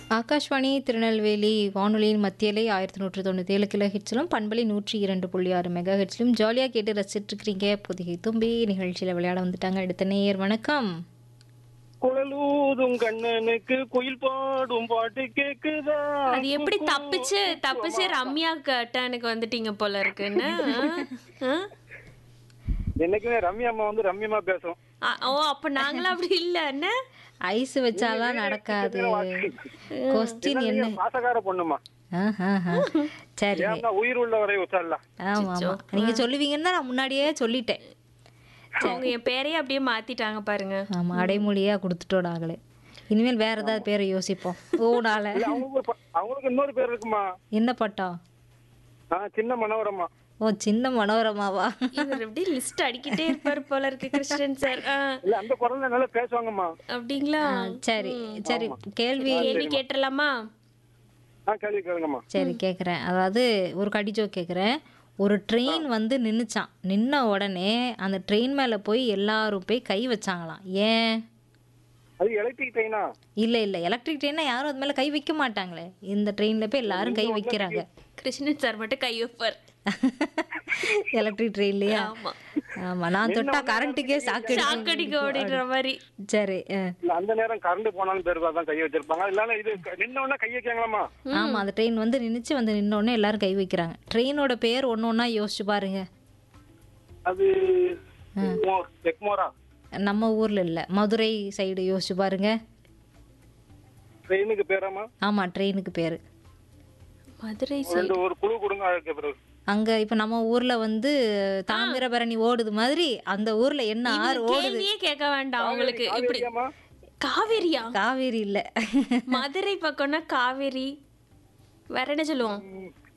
ஆகாஷ்வாணி திருநெல்வேலி வானொலியின் மத்தியலை ஆயிரத்தி நூற்றி தொண்ணூற்றி ஏழு கிலோ ஹெட்ஸிலும் பண்பலை நூற்றி இரண்டு புள்ளி ஆறு மெகா ஹெட்ஸிலும் ஜாலியாக கேட்டு ரசிச்சுட்டு இருக்கிறீங்க புதிய தும்பி நிகழ்ச்சியில் விளையாட வந்துட்டாங்க அடுத்த நேயர் வணக்கம் குழலூதும் கண்ணனுக்கு குயில் பாடும் பாட்டு கேக்குதா அது எப்படி தப்பிச்சு தப்பிச்சு ரம்யா டர்னுக்கு வந்துட்டீங்க போல இருக்குன்னு ஆ? என்னைக்குமே ரம்யா அம்மா வந்து ரம்யமா பேசும் ஆ, ஓ அப்ப நாங்களும் அப்படி இல்ல என்ன ஐஸ் வச்சாலாம் நடக்காது கொஸ்டின் என்ன பாசக்கார பொண்ணுமா ஆஹாஹா. சரி ஏன்னா உயிர் உள்ள வரை உச்சாடலாம் ஆமா ஆமா நீங்க சொல்லுவீங்கன்னு தான் நான் முன்னாடியே சொல்லிட்டேன் அவங்க என் பேரையே அப்படியே மாத்திட்டாங்க பாருங்க ஆமா அடைமொழியா கொடுத்துட்டோட ஆகலை இனிமேல் வேற ஏதாவது பேரை யோசிப்போம் ஓடால இல்ல அவங்களுக்கு ஒரு ப- அவங்களுக்கு இன்னொரு பேர் இருக்குமா என்ன பட்டம் ஆ சின்ன மனோரமா ஓ சின்ன மனோரமாவா இவர் எப்படி லிஸ்ட் அடிக்கிட்டே இருப்பாரு போல இருக்கு கிருஷ்ணன் சார் இல்ல அந்த குரல்ல நல்லா பேசுவாங்கம்மா அப்படிங்களா சரி சரி கேள்வி கேள்வி கேட்டுடலாமா ஆ கேள்வி கேளுங்கம்மா சரி கேட்குறேன் அதாவது ஒரு கடிஜோ கேட்குறேன் ஒரு ட்ரெயின் வந்து நின்றுச்சான் நின்ன உடனே அந்த ட்ரெயின் மேலே போய் எல்லாரும் போய் கை வச்சாங்களாம் ஏன் அது எலக்ட்ரிக் ட்ரெயினா இல்லை இல்லை எலக்ட்ரிக் ட்ரெயினை யாரும் அது மேலே கை வைக்க மாட்டாங்களே இந்த ட்ரெயினில் போய் எல்லாரும் கை வைக்கிறாங்க கிருஷ்ணன் சார் மட்டும் கை வைப்பார் எலக்ட்ரிக் ட்ரெயின்லையா ஆமா ஆமாம் நான் தொட்டா கரண்ட்டுக்கே சாக்கு சாக்கடிக்க அப்படின்ற மாதிரி சரி அஹ். இல்ல அந்த நேரம் கரண்ட் போனாலும் பேருக்கு தான் கை வச்சிருப்பாங்க இல்லன்னா இது க- நின்ன உடனே கை வைக்காங்களாமா ஆமா அந்த ட்ரெயின் வந்து நின்றுச்சு வந்து நின்ன உடனே எல்லாரும் கை வைக்கிறாங்க ட்ரெயினோட பேர் ஒன்று ஒன்றா யோசிச்சு பாருங்க அது எக்மோர் எக்மோரா நம்ம ஊர்ல இல்லை மதுரை சைடு யோசிச்சு பாருங்க ட்ரெயினுக்கு பேராமா ஆமா ட்ரெயினுக்கு பேர் மதுரை ரெண்டு ஒரு குழு கொடுங்க அதுக்கு பிறகு அங்க இப்ப நம்ம ஊர்ல வந்து தாமிரபரணி ஓடுது மாதிரி அந்த ஊர்ல என்ன ஆறு ஓடுது கேள்வியே கேட்க வேண்டாம் உங்களுக்கு இப்படி காவேரியாம்மா? காவேரி காவேரியா இல்ல மதுரை பக்கம்னா காவேரி வேற என்ன சொல்லுவோம் ம்,